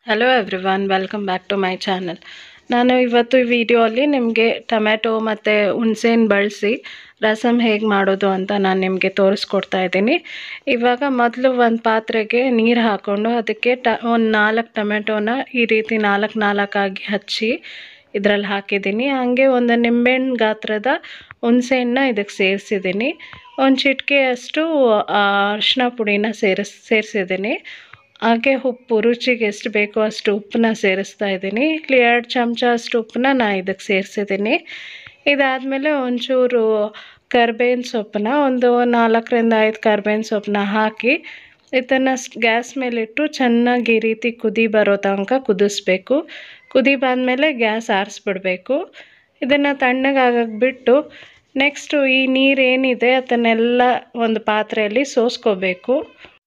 hello everyone welcome back to my channel ನಾನು ಇವತ್ತು ಈ ವಿಡಿಯೋಲಿ ನಿಮಗೆ ಟೊಮ್ಯಾಟೊ ಮತ್ತು ಹುಣಸೆಹಣ್ಣು ಬಳಸಿ ರಸಮ್ ಹೇಗೆ ಮಾಡೋದು ಅಂತ ನಾನು ನಿಮಗೆ ತೋರಿಸ್ಕೊಡ್ತಾ ಇದ್ದೀನಿ ಇವಾಗ ಮೊದಲು ಒಂದು ಪಾತ್ರೆಗೆ ನೀರು ಹಾಕ್ಕೊಂಡು ಅದಕ್ಕೆ ಟ ಒಂದು ನಾಲ್ಕು ಟೊಮೆಟೊನ ಈ ರೀತಿ ನಾಲ್ಕು ನಾಲ್ಕಾಗಿ ಹಚ್ಚಿ ಇದರಲ್ಲಿ ಹಾಕಿದ್ದೀನಿ ಹಾಗೆ ಒಂದು ನಿಂಬೆಹಣ್ಣು ಗಾತ್ರದ ಹುಣಸೆಹಣ್ಣನ್ನ ಇದಕ್ಕೆ ಸೇರಿಸಿದ್ದೀನಿ ಒಂದು ಚಿಟಿಕೆಯಷ್ಟು ಅರಿಶಿನ ಪುಡಿನ ಸೇರಿಸ್ ಸೇರಿಸಿದ್ದೀನಿ ಹಾಗೆ ಉಪ್ಪು ರುಚಿಗೆ ಎಷ್ಟು ಬೇಕೋ ಅಷ್ಟು ಉಪ್ಪನ್ನ ಸೇರಿಸ್ತಾ ಇದ್ದೀನಿ ಇಲ್ಲಿ ಎರಡು ಚಮಚ ಅಷ್ಟು ಉಪ್ಪನ್ನ ನಾನು ಇದಕ್ಕೆ ಸೇರಿಸಿದ್ದೀನಿ ಇದಾದಮೇಲೆ ಒಂಚೂರು ಕರ್ಬೇವಿನ ಸೊಪ್ಪನ್ನ ಒಂದು ನಾಲ್ಕರಿಂದ ಐದು ಕರ್ಬೇವಿನ ಸೊಪ್ಪನ್ನ ಹಾಕಿ ಇದನ್ನು ಗ್ಯಾಸ್ ಮೇಲಿಟ್ಟು ಚೆನ್ನಾಗಿ ಈ ರೀತಿ ಕುದಿ ಬರೋ ತನಕ ಕುದಿಸ್ಬೇಕು ಕುದಿ ಬಂದಮೇಲೆ ಗ್ಯಾಸ್ ಆರಿಸ್ಬಿಡ್ಬೇಕು ಇದನ್ನು ತಣ್ಣಗಾಗಕ್ಕೆ ಬಿಟ್ಟು ನೆಕ್ಸ್ಟು ಈ ನೀರೇನಿದೆ ಅದನ್ನೆಲ್ಲ ಒಂದು ಪಾತ್ರೆಯಲ್ಲಿ ಸೋಸ್ಕೋಬೇಕು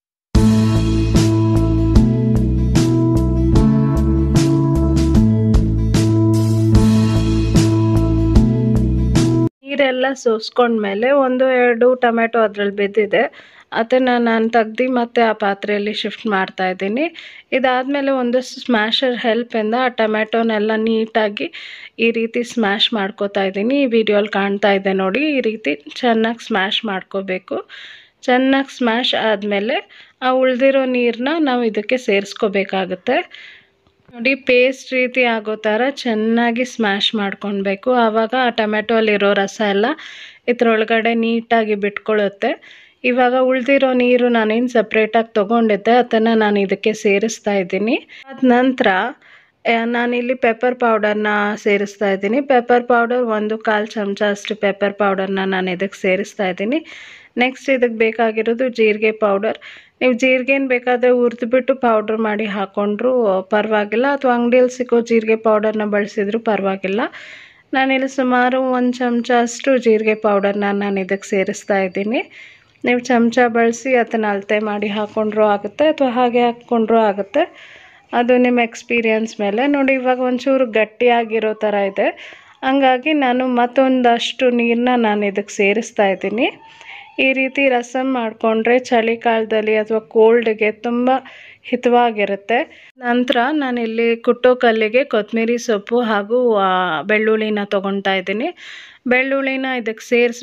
ನೀರೆಲ್ಲ ಸೋಸ್ಕೊಂಡ್ಮೇಲೆ ಒಂದು ಎರಡು ಟೊಮೆಟೊ ಅದರಲ್ಲಿ ಬಿದ್ದಿದೆ ಅದನ್ನು ನಾನು ತೆಗ್ದು ಮತ್ತೆ ಆ ಪಾತ್ರೆಯಲ್ಲಿ ಶಿಫ್ಟ್ ಮಾಡ್ತಾ ಇದ್ದೀನಿ ಇದಾದಮೇಲೆ ಒಂದು ಸ್ಮ್ಯಾಶರ್ ಹೆಲ್ಪಿಂದ ಆ ಟೊಮೆಟೊನೆಲ್ಲ ನೀಟಾಗಿ ಈ ರೀತಿ ಸ್ಮ್ಯಾಶ್ ಮಾಡ್ಕೋತಾ ಇದ್ದೀನಿ ಈ ವಿಡಿಯೋಲಿ ಕಾಣ್ತಾ ಇದೆ ನೋಡಿ ಈ ರೀತಿ ಚೆನ್ನಾಗಿ ಸ್ಮ್ಯಾಶ್ ಮಾಡ್ಕೋಬೇಕು ಚೆನ್ನಾಗಿ ಸ್ಮ್ಯಾಶ್ ಆದಮೇಲೆ ಆ ಉಳಿದಿರೋ ನೀರನ್ನ ನಾವು ಇದಕ್ಕೆ ಸೇರಿಸ್ಕೋಬೇಕಾಗುತ್ತೆ ನೋಡಿ ಪೇಸ್ಟ್ ರೀತಿ ಆಗೋ ಥರ ಚೆನ್ನಾಗಿ ಸ್ಮ್ಯಾಶ್ ಮಾಡ್ಕೊಳ್ಬೇಕು ಆವಾಗ ಆ ಟೊಮೆಟೊಲಿರೋ ರಸ ಎಲ್ಲ ಇದ್ರೊಳಗಡೆ ನೀಟಾಗಿ ಬಿಟ್ಕೊಳ್ಳುತ್ತೆ ಇವಾಗ ಉಳಿದಿರೋ ನೀರು ನಾನೇನು ಸಪ್ರೇಟಾಗಿ ತೊಗೊಂಡಿದ್ದೆ ಅದನ್ನು ನಾನು ಇದಕ್ಕೆ ಸೇರಿಸ್ತಾ ಇದ್ದೀನಿ ಅದ ನಂತರ ನಾನಿಲ್ಲಿ ಪೆಪ್ಪರ್ ಪೌಡರ್ನ ಸೇರಿಸ್ತಾ ಇದ್ದೀನಿ ಪೆಪ್ಪರ್ ಪೌಡರ್ ಒಂದು ಕಾಲು ಚಮಚ ಅಷ್ಟು ಪೆಪ್ಪರ್ ಪೌಡರ್ನ ನಾನು ಇದಕ್ಕೆ ಸೇರಿಸ್ತಾ ಇದ್ದೀನಿ ನೆಕ್ಸ್ಟ್ ಇದಕ್ಕೆ ಬೇಕಾಗಿರೋದು ಜೀರಿಗೆ ಪೌಡರ್ ನೀವು ಜೀರಿಗೆನ ಬೇಕಾದರೆ ಹುರಿದ್ಬಿಟ್ಟು ಪೌಡ್ರ್ ಮಾಡಿ ಹಾಕ್ಕೊಂಡ್ರೂ ಪರವಾಗಿಲ್ಲ ಅಥವಾ ಅಂಗಡಿಯಲ್ಲಿ ಸಿಗೋ ಜೀರಿಗೆ ಪೌಡರ್ನ ಬಳಸಿದ್ರು ಪರವಾಗಿಲ್ಲ ನಾನಿಲ್ಲಿ ಸುಮಾರು ಒಂದು ಚಮಚ ಅಷ್ಟು ಜೀರಿಗೆ ಪೌಡರ್ನ ನಾನು ಇದಕ್ಕೆ ಸೇರಿಸ್ತಾ ಇದ್ದೀನಿ ನೀವು ಚಮಚ ಬಳಸಿ ಅದನ್ನು ಅಳತೆ ಮಾಡಿ ಹಾಕ್ಕೊಂಡ್ರೂ ಆಗುತ್ತೆ ಅಥವಾ ಹಾಗೆ ಹಾಕ್ಕೊಂಡ್ರೂ ಆಗುತ್ತೆ ಅದು ನಿಮ್ಮ ಎಕ್ಸ್ಪೀರಿಯನ್ಸ್ ಮೇಲೆ ನೋಡಿ ಇವಾಗ ಒಂಚೂರು ಗಟ್ಟಿಯಾಗಿರೋ ಥರ ಇದೆ ಹಂಗಾಗಿ ನಾನು ಮತ್ತೊಂದಷ್ಟು ನೀರನ್ನ ನಾನು ಇದಕ್ಕೆ ಸೇರಿಸ್ತಾ ಇದ್ದೀನಿ ಈ ರೀತಿ ರಸಮ್ ಮಾಡಿಕೊಂಡ್ರೆ ಚಳಿಗಾಲದಲ್ಲಿ ಅಥವಾ ಕೋಲ್ಡ್ಗೆ ತುಂಬ ಹಿತವಾಗಿರುತ್ತೆ ನಂತರ ನಾನಿಲ್ಲಿ ಕುಟ್ಟೋ ಕಲ್ಲಿಗೆ ಕೊತ್ತಂಬರಿ ಸೊಪ್ಪು ಹಾಗೂ ಬೆಳ್ಳುಳ್ಳಿನ ತೊಗೊತಾ ಇದ್ದೀನಿ ಬೆಳ್ಳುಳ್ಳಿನ ಇದಕ್ಕೆ ಸೇರಿಸಿ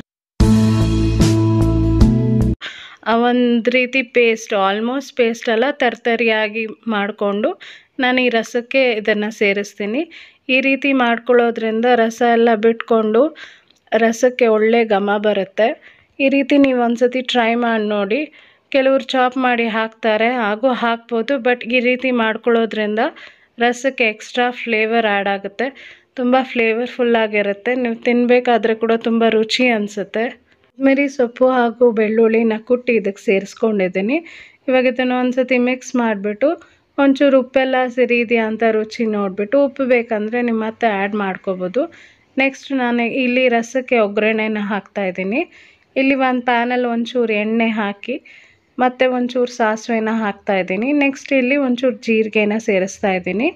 ಒಂದು ರೀತಿ ಪೇಸ್ಟ್ ಆಲ್ಮೋಸ್ಟ್ ಪೇಸ್ಟ್ ಎಲ್ಲ ತರ್ತರಿಯಾಗಿ ಮಾಡಿಕೊಂಡು ನಾನು ಈ ರಸಕ್ಕೆ ಇದನ್ನು ಸೇರಿಸ್ತೀನಿ ಈ ರೀತಿ ಮಾಡ್ಕೊಳ್ಳೋದ್ರಿಂದ ರಸ ಎಲ್ಲ ಬಿಟ್ಕೊಂಡು ರಸಕ್ಕೆ ಒಳ್ಳೆ ಘಮ ಬರುತ್ತೆ ಈ ರೀತಿ ನೀವು ಒಂದ್ಸತಿ ಟ್ರೈ ಮಾಡಿ ನೋಡಿ ಕೆಲವ್ರು ಚಾಪ್ ಮಾಡಿ ಹಾಕ್ತಾರೆ ಹಾಗೂ ಹಾಕ್ಬೋದು ಬಟ್ ಈ ರೀತಿ ಮಾಡ್ಕೊಳ್ಳೋದ್ರಿಂದ ರಸಕ್ಕೆ ಎಕ್ಸ್ಟ್ರಾ ಫ್ಲೇವರ್ ಆ್ಯಡ್ ಆಗುತ್ತೆ ತುಂಬ ಫ್ಲೇವರ್ಫುಲ್ಲಾಗಿರುತ್ತೆ ನೀವು ತಿನ್ನಬೇಕಾದ್ರೆ ಕೂಡ ತುಂಬ ರುಚಿ ಅನಿಸುತ್ತೆ ಕೊತ್ತಂಬರಿ ಸೊಪ್ಪು ಹಾಗೂ ಬೆಳ್ಳುಳ್ಳಿನ ಕುಟ್ಟಿ ಇದಕ್ಕೆ ಸೇರಿಸ್ಕೊಂಡಿದ್ದೀನಿ ಇವಾಗ ಇದನ್ನು ಒಂದ್ಸತಿ ಮಿಕ್ಸ್ ಮಾಡಿಬಿಟ್ಟು ಒಂಚೂರು ಉಪ್ಪೆಲ್ಲ ಸರಿ ಇದೆಯಾ ಅಂತ ರುಚಿ ನೋಡಿಬಿಟ್ಟು ಉಪ್ಪು ಬೇಕಂದರೆ ನಿಮ್ಮ ಮತ್ತೆ ಆ್ಯಡ್ ಮಾಡ್ಕೋಬೋದು ನೆಕ್ಸ್ಟ್ ನಾನು ಇಲ್ಲಿ ರಸಕ್ಕೆ ಒಗ್ಗರಣೆನ ಹಾಕ್ತಾಯಿದ್ದೀನಿ ಇಲ್ಲಿ ಒಂದು ಪ್ಯಾನಲ್ಲಿ ಒಂಚೂರು ಎಣ್ಣೆ ಹಾಕಿ ಮತ್ತು ಒಂಚೂರು ಸಾಸಿವೆನ ಹಾಕ್ತಾಯಿದ್ದೀನಿ ನೆಕ್ಸ್ಟ್ ಇಲ್ಲಿ ಒಂಚೂರು ಜೀರಿಗೆನ ಸೇರಿಸ್ತಾ ಇದ್ದೀನಿ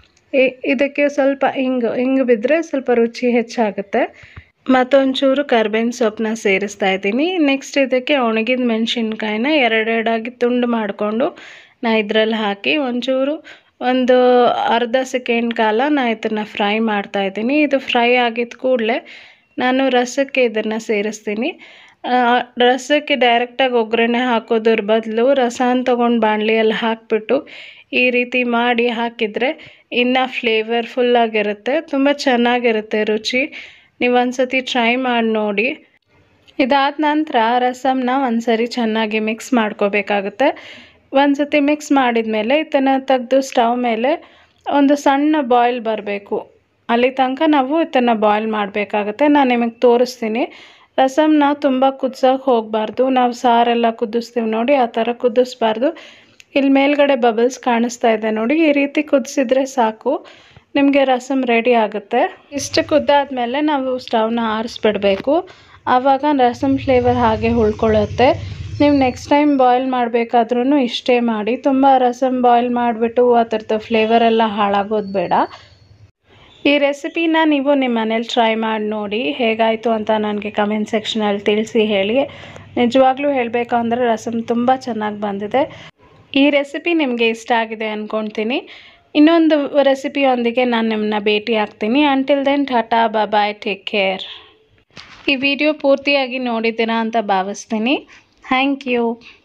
ಇದಕ್ಕೆ ಸ್ವಲ್ಪ ಹಿಂಗೆ ಹಿಂಗೆ ಬಿದ್ದರೆ ಸ್ವಲ್ಪ ರುಚಿ ಹೆಚ್ಚಾಗುತ್ತೆ ಮತ್ತೊಂಚೂರು ಕರ್ಬೇವಿನ ಸೊಪ್ಪನ್ನ ಸೇರಿಸ್ತಾ ಇದ್ದೀನಿ ನೆಕ್ಸ್ಟ್ ಇದಕ್ಕೆ ಒಣಗಿದ ಮೆಣಸಿನ್ಕಾಯಿನ ಎರಡೆರಡಾಗಿ ತುಂಡು ಮಾಡಿಕೊಂಡು ನಾ ಇದರಲ್ಲಿ ಹಾಕಿ ಒಂಚೂರು ಒಂದು ಅರ್ಧ ಸೆಕೆಂಡ್ ಕಾಲ ನಾ ಇದನ್ನು ಫ್ರೈ ಮಾಡ್ತಾಯಿದ್ದೀನಿ ಇದು ಫ್ರೈ ಆಗಿದ ಕೂಡಲೇ ನಾನು ರಸಕ್ಕೆ ಇದನ್ನು ಸೇರಿಸ್ತೀನಿ ರಸಕ್ಕೆ ಡೈರೆಕ್ಟಾಗಿ ಒಗ್ಗರಣೆ ಹಾಕೋದ್ರ ಬದಲು ರಸನ ತೊಗೊಂಡು ಬಾಣಲಿಯಲ್ಲಿ ಹಾಕಿಬಿಟ್ಟು ಈ ರೀತಿ ಮಾಡಿ ಹಾಕಿದರೆ ಇನ್ನೂ ಫ್ಲೇವರ್ಫುಲ್ಲಾಗಿರುತ್ತೆ ತುಂಬ ಚೆನ್ನಾಗಿರುತ್ತೆ ರುಚಿ ನೀವು ಒಂದ್ಸತಿ ಟ್ರೈ ಮಾಡಿ ನೋಡಿ ಇದಾದ ನಂತರ ರಸಮ್ನ ಒಂದ್ಸರಿ ಚೆನ್ನಾಗಿ ಮಿಕ್ಸ್ ಮಾಡ್ಕೋಬೇಕಾಗುತ್ತೆ ಒಂದು ಸತಿ ಮಿಕ್ಸ್ ಮಾಡಿದ ಮೇಲೆ ಇದನ್ನು ತೆಗೆದು ಸ್ಟವ್ ಮೇಲೆ ಒಂದು ಸಣ್ಣ ಬಾಯ್ಲ್ ಬರಬೇಕು ಅಲ್ಲಿ ತನಕ ನಾವು ಇದನ್ನು ಬಾಯ್ಲ್ ಮಾಡಬೇಕಾಗತ್ತೆ ನಾನು ನಿಮಗೆ ತೋರಿಸ್ತೀನಿ ರಸಮ್ನ ತುಂಬ ಕುದ್ಸೋಕೆ ಹೋಗಬಾರ್ದು ನಾವು ಸಾರೆಲ್ಲ ಕುದಿಸ್ತೀವಿ ನೋಡಿ ಆ ಥರ ಕುದಿಸ್ಬಾರ್ದು ಇಲ್ಲಿ ಮೇಲ್ಗಡೆ ಬಬಲ್ಸ್ ಕಾಣಿಸ್ತಾ ಇದೆ ನೋಡಿ ಈ ರೀತಿ ಕುದಿಸಿದ್ರೆ ಸಾಕು ನಿಮಗೆ ರಸಮ್ ರೆಡಿ ಆಗುತ್ತೆ ಇಷ್ಟು ಕುದ್ದಾದ್ಮೇಲೆ ನಾವು ಸ್ಟವ್ನ ಆರಿಸ್ಬಿಡಬೇಕು ಆವಾಗ ರಸಮ್ ಫ್ಲೇವರ್ ಹಾಗೆ ಉಳ್ಕೊಳ್ಳುತ್ತೆ ನೀವು ನೆಕ್ಸ್ಟ್ ಟೈಮ್ ಬಾಯ್ಲ್ ಮಾಡಬೇಕಾದ್ರೂ ಇಷ್ಟೇ ಮಾಡಿ ತುಂಬ ರಸಮ್ ಬಾಯ್ಲ್ ಮಾಡಿಬಿಟ್ಟು ಅದರದ್ದು ಫ್ಲೇವರ್ ಎಲ್ಲ ಹಾಳಾಗೋದು ಬೇಡ ಈ ರೆಸಿಪಿನ ನೀವು ನಿಮ್ಮ ಮನೇಲಿ ಟ್ರೈ ಮಾಡಿ ನೋಡಿ ಹೇಗಾಯಿತು ಅಂತ ನನಗೆ ಕಮೆಂಟ್ ಸೆಕ್ಷನಲ್ಲಿ ತಿಳಿಸಿ ಹೇಳಿ ನಿಜವಾಗ್ಲೂ ಹೇಳಬೇಕು ಅಂದರೆ ರಸಮ್ ತುಂಬ ಚೆನ್ನಾಗಿ ಬಂದಿದೆ ಈ ರೆಸಿಪಿ ನಿಮಗೆ ಇಷ್ಟ ಆಗಿದೆ ಅಂದ್ಕೊಳ್ತೀನಿ ಇನ್ನೊಂದು ರೆಸಿಪಿಯೊಂದಿಗೆ ನಾನು ನಿಮ್ಮನ್ನ ಭೇಟಿ ಆಗ್ತೀನಿ until then tata bye take care ಈ ವಿಡಿಯೋ ಪೂರ್ತಿಯಾಗಿ ನೋಡಿದ್ದೀರಾ ಅಂತ ಭಾವಿಸ್ತೀನಿ ಥ್ಯಾಂಕ್ ಯು